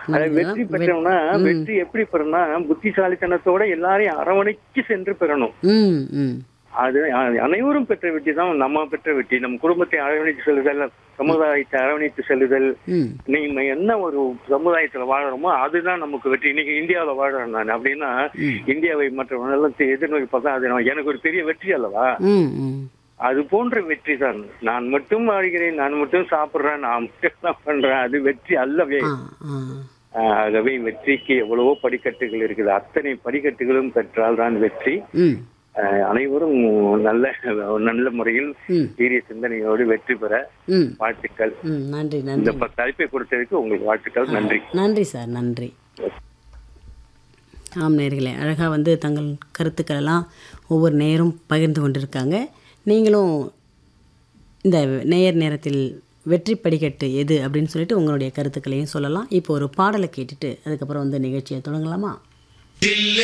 அதாவது வெற்றி பெற்றோம்னா வெற்றி எப்படி பெறணும்னா புத்திசாலித்தனத்தோட எல்லாரையும் அரவணைக்கு சென்று பெறணும் ம் ம் அது அ- அனைவரும் பெற்ற வெற்றி தான் நம்ம பெற்ற வெற்றி நம் குடும்பத்தை அரவணைத்து செல்லுதல் சமுதாயத்தை அரவணைத்து செல்லுதல் ம் நீங்க என்ன ஒரு சமுதாயத்துல வாழறோமோ அதுதான் நமக்கு வெற்றி இன்னைக்கு இந்தியாவுல வாழறேன் நான் அப்படின்னா இந்தியாவை மற்ற எல்லாம் எதிர்நோக்கி பார்த்தா அது நான் எனக்கு ஒரு பெரிய வெற்றி அல்லவா ம் ம் அது போன்ற வெற்றி தான் நான் மட்டும் வாழ்கிறேன் நான் மட்டும் சாப்பிடுறேன் நான் மட்டும் தான் பண்றேன் அது வெற்றி அல்லவே ஆ ஆ ஆஹ் ஆகவே வெற்றிக்கு எவ்வளவோ படிக்கட்டுகள் இருக்குது அத்தனை படிக்கட்டுகளும் பெற்றால் தான் வெற்றி ம் ஆஹ் அனைவரும் நல்ல நல்ல முறையில் ம் சீரிய சிந்தனையோடு வெற்றி பெற ம் வாழ்த்துக்கள் ம் நன்றி இந்த நன்றி ப- தலைப்பை கொடுத்ததுக்கு உங்களுக்கு வாழ்த்துக்கள் நன்றி நன்றி சார் நன்றி ஆம் நேர்களே அழகாக வந்து தங்கள் கருத்துக்கள் எல்லாம் ஒவ்வொரு நேரம் பகிர்ந்து கொண்டிருக்காங்க நீங்களும் இந்த நேயர் நேரத்தில் வெற்றி படிக்கட்டு எது அப்படின்னு சொல்லிட்டு உங்களுடைய கருத்துக்களையும் சொல்லலாம் இப்போ ஒரு பாடலை கேட்டுட்டு அதுக்கப்புறம் வந்து நிகழ்ச்சியை தொடங்கலாமா தில்லை